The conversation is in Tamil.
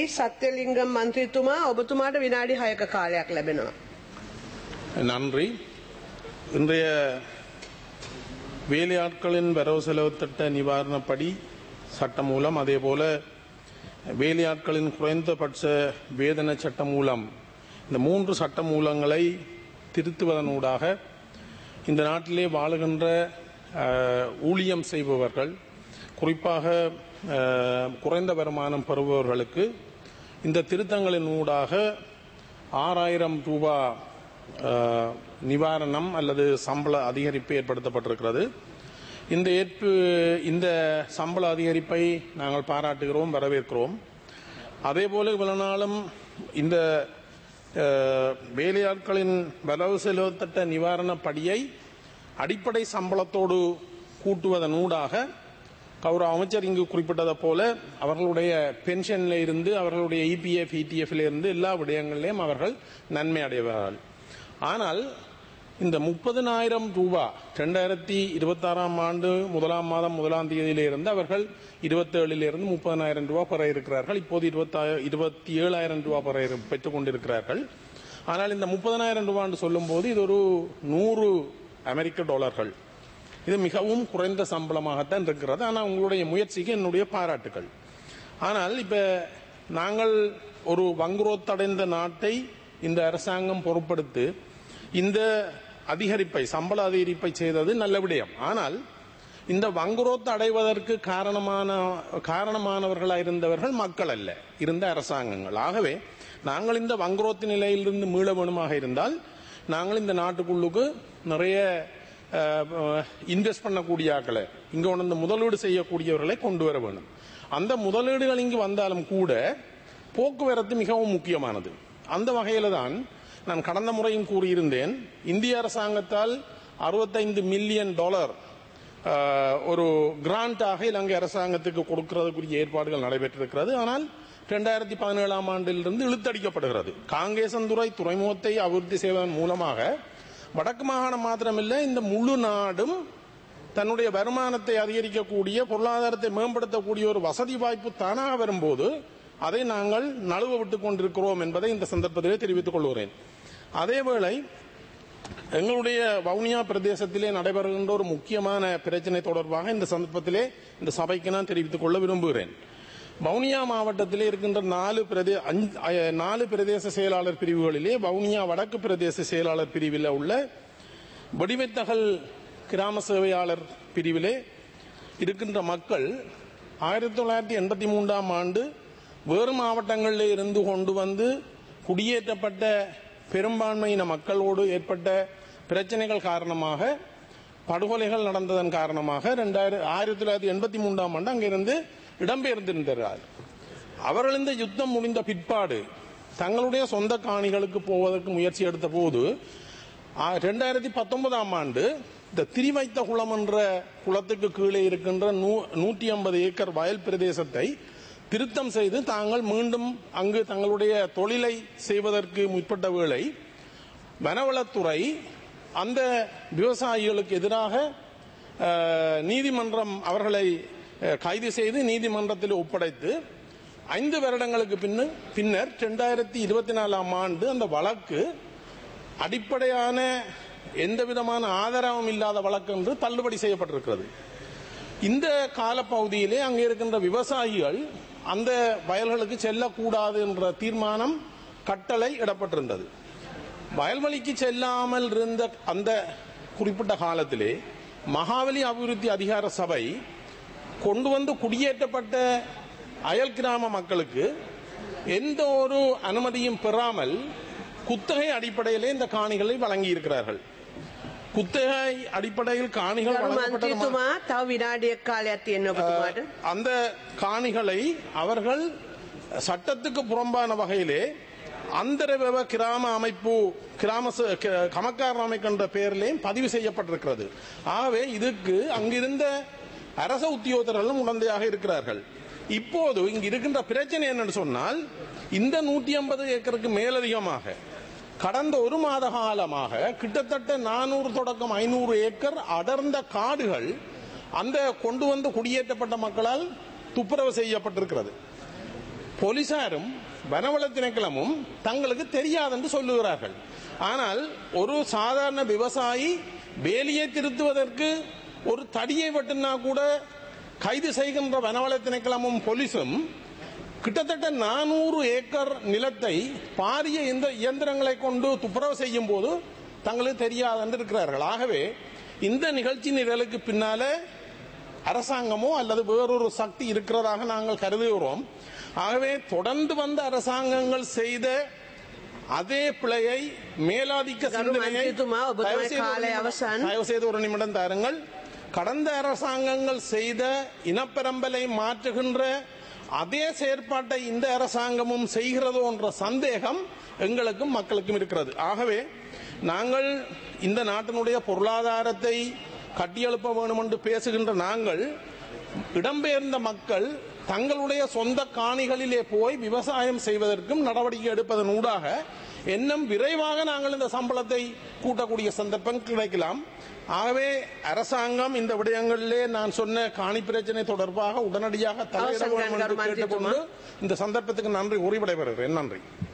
සත්‍යලිංගම් මන්ත්‍රීතුමා ඔබතුමාට විනාඩි 6ක කාලයක් ලැබෙනවා. நன்றி இன்றைய வேலையாட்களின் வரவு செலவு திட்ட நிவாரணப்படி சட்டம் மூலம் அதே போல வேலையாட்களின் குறைந்தபட்ச வேதன சட்டம் மூலம் இந்த மூன்று சட்ட மூலங்களை திருத்துவதனூடாக இந்த நாட்டிலே வாழுகின்ற அஹ், ஊழியம் செய்பவர்கள் குறிப்பாக அஹ், குறைந்த வருமானம் பெறுபவர்களுக்கு இந்த திருத்தங்களின் ஊடாக ஆறாயிரம் ரூபா அஹ், நிவாரணம் அல்லது சம்பள அதிகரிப்பு ஏற்படுத்தப்பட்டிருக்கிறது இந்த ஏற்பு இந்த சம்பள அதிகரிப்பை நாங்கள் பாராட்டுகிறோம் வரவேற்கிறோம் அதேபோல இவ்வளவு நாளும் இந்த அஹ், வேலையாட்களின் வரவு செலவு திட்ட நிவாரண படியை அடிப்படை சம்பளத்தோடு கூட்டுவதன் ஊடாக கௌரவ அமைச்சர் இங்கு குறிப்பிட்டதை போல அவர்களுடைய பென்ஷன்ல இருந்து அவர்களுடைய இபிஎஃப் இடிஎஃப்ல இருந்து எல்லா விடயங்களிலும் அவர்கள் நன்மை அடைவார்கள் ஆனால் இந்த முப்பதினாயிரம் ரூபா ரெண்டாயிரத்தி இருபத்தாறாம் ஆண்டு முதலாம் மாதம் முதலாம் தேதியில இருந்து அவர்கள் இருபத்தேழில் இருந்து முப்பதினாயிரம் ரூபாய் பெற இருக்கிறார்கள் இப்போது இருபத்தா இருபத்தி ஏழாயிரம் ரூபாய் பெற இரு- பெற்றுக் கொண்டிருக்கிறார்கள் ஆனால் இந்த முப்பதினாயிரம் ரூபாய் என்று சொல்லும்போது இது ஒரு நூறு அமெரிக்க டாலர்கள் இது மிகவும் குறைந்த சம்பளமாகத்தான் இருக்கிறது ஆனால் உங்களுடைய முயற்சிக்கு என்னுடைய பாராட்டுகள் ஆனால் இப்ப நாங்கள் ஒரு வங்குரோத்தடைந்த நாட்டை இந்த அரசாங்கம் பொறுப்படுத்து இந்த அதிகரிப்பை சம்பள அதிகரிப்பை செய்தது நல்ல விடயம் ஆனால் இந்த வங்குரோத்து அடைவதற்கு காரணமான காரணமானவர்களாக இருந்தவர்கள் மக்கள் அல்ல இருந்த அரசாங்கங்கள் ஆகவே நாங்கள் இந்த வங்குரோத்து நிலையிலிருந்து மீள வேணுமாக இருந்தால் நாங்கள் இந்த நாட்டுக்குள்ளுக்கு நிறைய இன்வெஸ்ட் பண்ணக்கூடிய ஆட்களை இங்க கொண்டு முதலீடு செய்யக்கூடியவர்களை கொண்டு வர வேணும் அந்த முதலீடுகள் இங்கு வந்தாலும் கூட போக்குவரத்து மிகவும் முக்கியமானது அந்த வகையில தான் நான் கடந்த முறையும் கூறியிருந்தேன் இந்திய அரசாங்கத்தால் அறுபத்தைந்து மில்லியன் டாலர் அஹ், ஒரு கிராண்டாக இலங்கை அரசாங்கத்துக்கு கொடுக்கிறதுக்குரிய ஏற்பாடுகள் நடைபெற்றிருக்கிறது ஆனால் இரண்டாயிரத்தி பதினேழாம் ஆண்டிலிருந்து இழுத்தடிக்கப்படுகிறது காங்கேசந்துறை துறைமுகத்தை அபிவிருத்தி செய்வதன் மூலமாக வடக்கு மாகாணம் மாத்திரமில்லை இந்த முழு நாடும் தன்னுடைய வருமானத்தை அதிகரிக்கக்கூடிய பொருளாதாரத்தை மேம்படுத்தக்கூடிய ஒரு வசதி வாய்ப்பு தானாக வரும்போது அதை நாங்கள் நழுவ விட்டுக் கொண்டிருக்கிறோம் என்பதை இந்த சந்தர்ப்பத்திலே தெரிவித்துக் கொள்கிறேன் அதேவேளை எங்களுடைய வவுனியா பிரதேசத்திலே நடைபெறுகின்ற ஒரு முக்கியமான பிரச்சனை தொடர்பாக இந்த சந்தர்ப்பத்திலே இந்த சபைக்கு நான் தெரிவித்துக் கொள்ள விரும்புகிறேன் வவுனியா மாவட்டத்திலே இருக்கின்ற நாலு பிரதே அஞ்சு- அஹ், நாலு பிரதேச செயலாளர் பிரிவுகளிலே வவுனியா வடக்கு பிரதேச செயலாளர் பிரிவில் உள்ள வடிவத்தகல் கிராம சேவையாளர் பிரிவிலே இருக்கின்ற மக்கள் ஆயிரத்தி தொள்ளாயிரத்தி எண்பத்தி மூன்றாம் ஆண்டு வேறு மாவட்டங்களில் இருந்து கொண்டு வந்து குடியேற்றப்பட்ட பெரும்பான்மையின மக்களோடு ஏற்பட்ட பிரச்சனைகள் காரணமாக படுகொலைகள் நடந்ததன் காரணமாக ரெண்டாயிரம் ஆயிரத்தி தொள்ளாயிரத்தி எண்பத்தி மூன்றாம் ஆண்டு அங்கிருந்து இடம்பெயர்ந்திருந்தார்கள் அவர்கள் இந்த யுத்தம் முடிந்த பிற்பாடு தங்களுடைய சொந்த காணிகளுக்கு போவதற்கு முயற்சி எடுத்த போது ரெண்டாயிரத்தி பத்தொன்பதாம் ஆண்டு இந்த திரிவைத்த குளம் என்ற குளத்துக்கு கீழே இருக்கின்ற நூ- நூற்றி ஐம்பது ஏக்கர் வயல் பிரதேசத்தை திருத்தம் செய்து தாங்கள் மீண்டும் அங்கு தங்களுடைய தொழிலை செய்வதற்கு முற்பட்ட வேளை வனவளத்துறை அந்த விவசாயிகளுக்கு எதிராக அஹ், நீதிமன்றம் அவர்களை அஹ், கைது செய்து நீதிமன்றத்தில் ஒப்படைத்து ஐந்து வருடங்களுக்கு பின்னு பின்னர் இரண்டாயிரத்தி இருபத்தி நாலாம் ஆண்டு அந்த வழக்கு அடிப்படையான எந்த விதமான ஆதரவும் இல்லாத வழக்கு என்று தள்ளுபடி செய்யப்பட்டிருக்கிறது இந்த காலப்பகுதியிலே அங்கே இருக்கின்ற விவசாயிகள் அந்த வயல்களுக்கு செல்லக்கூடாது என்ற தீர்மானம் கட்டளை இடப்பட்டிருந்தது வயல்வெளிக்கு செல்லாமல் இருந்த அந்த குறிப்பிட்ட காலத்திலே மகாவலி அபிவிருத்தி அதிகார சபை கொண்டு வந்து குடியேற்றப்பட்ட அயல் கிராம மக்களுக்கு எந்த ஒரு அனுமதியும் பெறாமல் குத்தகை அடிப்படையிலே இந்த காணிகளை வழங்கி இருக்கிறார்கள் குத்தகை அடிப்படையில் காணிகள் ගරු வழங்கப்பட்டது மா- මන්ත්‍රීතුමා තව විනාඩියක් කාලයක් තියෙනවා ඔබතුමාට. அந்த காணிகளை அவர்கள் சட்டத்துக்கு புறம்பான வகையிலே அந்தரவ கிராம அமைப்பு கிராம ச- க- கமக்காரர் அமைக்கின்ற பெயரிலேயும் பதிவு செய்யப்பட்டிருக்கிறது ஆகவே இதுக்கு அங்கிருந்த அரச உத்தியோகத்தர்களும் உடந்தையாக இருக்கிறார்கள் இப்போது இங்கு இருக்கின்ற பிரச்சனை என்னன்னு சொன்னால் இந்த நூற்றி ஐம்பது ஏக்கருக்கு மேலதிகமாக கடந்த ஒரு மாத காலமாக கிட்டத்தட்ட நானூறு தொடக்கம் ஐநூறு ஏக்கர் அடர்ந்த காடுகள் அந்த கொண்டு வந்து குடியேற்றப்பட்ட மக்களால் துப்புரவு செய்யப்பட்டிருக்கிறது போலீசாரும் வனவள திணைக்களமும் தங்களுக்கு தெரியாதென்று சொல்லுகிறார்கள் ஆனால் ஒரு சாதாரண விவசாயி வேலியை திருத்துவதற்கு ஒரு தடியை வெட்டினா கூட கைது செய்கின்ற வனவள திணைக்களமும் போலீசும் கிட்டத்தட்ட நானூறு ஏக்கர் நிலத்தை பாரிய இந்த இயந்திரங்களை கொண்டு துப்புரவு செய்யும் போது தங்களுக்கு தெரியாது இருக்கிறார்கள் ஆகவே இந்த நிகழ்ச்சி நிரலுக்கு பின்னால அரசாங்கமோ அல்லது வேறொரு சக்தி இருக்கிறதாக நாங்கள் கருதுகிறோம் ஆகவே தொடர்ந்து வந்த அரசாங்கங்கள் செய்த அதே பிழையை மேலாதிக்க கரு சிந்தனையை மந்திரித்துமா, ඔබතුමාගේ தயவு செய்து ஒரு කාලය நிமிடம், අවසන්. தயவு செய்து ஒரு நிமிடம் தாருங்கள் கடந்த அரசாங்கங்கள் செய்த இனப்பெரம்பலை மாற்றுகின்ற அதே செயற்பாட்டை இந்த அரசாங்கமும் செய்கிறதோ என்ற சந்தேகம் எங்களுக்கும் மக்களுக்கும் இருக்கிறது ஆகவே நாங்கள் இந்த நாட்டினுடைய பொருளாதாரத்தை கட்டியெழுப்ப வேண்டும் என்று பேசுகின்ற நாங்கள் இடம்பெயர்ந்த மக்கள் தங்களுடைய சொந்த காணிகளிலே போய் விவசாயம் செய்வதற்கும் நடவடிக்கை எடுப்பதன் ஊடாக இன்னும் விரைவாக நாங்கள் இந்த சம்பளத்தை கூட்டக்கூடிய சந்தர்ப்பம் கிடைக்கலாம் ஆகவே அரசாங்கம் இந்த விடயங்களிலே நான் சொன்ன காணி பிரச்சனை தொடர்பாக உடனடியாக தலையிட அவசரம் வேண்டும் என்று கண்கார் மந்திரி கேட்டுக்கொண்டு இந்த சந்தர்ப்பத்துக்கு நன்றி உரிவிடைபெறுகிறேன் நன்றி